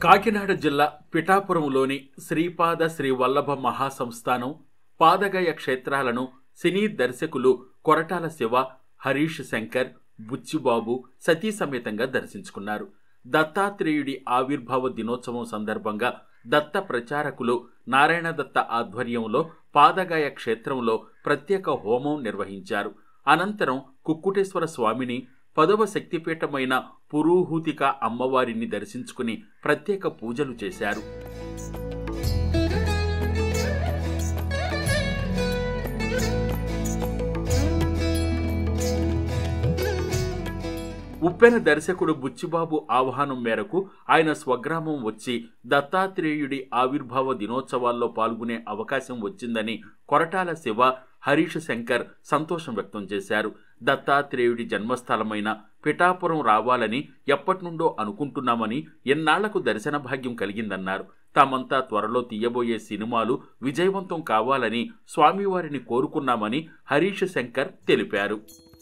కాకినాడ జిల్లా పిఠాపురంలోని శ్రీపాద శ్రీ వల్లభ మహాసంస్థానం పాదగయ క్షేత్రాలను సినీ దర్శకులు కొరటాల శివ హరీష్ శంకర్ బుచ్చిబాబు సతీ సమేతంగా దర్శించుకున్నారు దత్తాత్రేయుడి ఆవిర్భావ దినోత్సవం సందర్భంగా దత్త ప్రచారకులు నారాయణ దత్త ఆధ్వర్యంలో పాదగాయ క్షేత్రంలో ప్రత్యేక హోమం నిర్వహించారు అనంతరం కుక్కుటేశ్వర స్వామిని పదవ శక్తిపీఠమైన పురూహూతిక అమ్మవారిని దర్శించుకుని ప్రత్యేక పూజలు చేశారు ఉప్పెన దర్శకుడు బుచ్చిబాబు ఆహ్వానం మేరకు ఆయన స్వగ్రామం వచ్చి దత్తాత్రేయుడి ఆవిర్భావ దినోత్సవాల్లో పాల్గొనే అవకాశం వచ్చిందని కొరటాల శివ హరీష్ శంకర్ సంతోషం వ్యక్తం చేశారు దత్తాత్రేయుడి జన్మస్థలమైన పిఠాపురం రావాలని ఎప్పటినుండో అనుకుంటున్నామని ఎన్నాళ్లకు దర్శన భాగ్యం కలిగిందన్నారు తామంతా త్వరలో తీయబోయే సినిమాలు విజయవంతం కావాలని స్వామివారిని కోరుకున్నామని హరీష్ శంకర్ తెలిపారు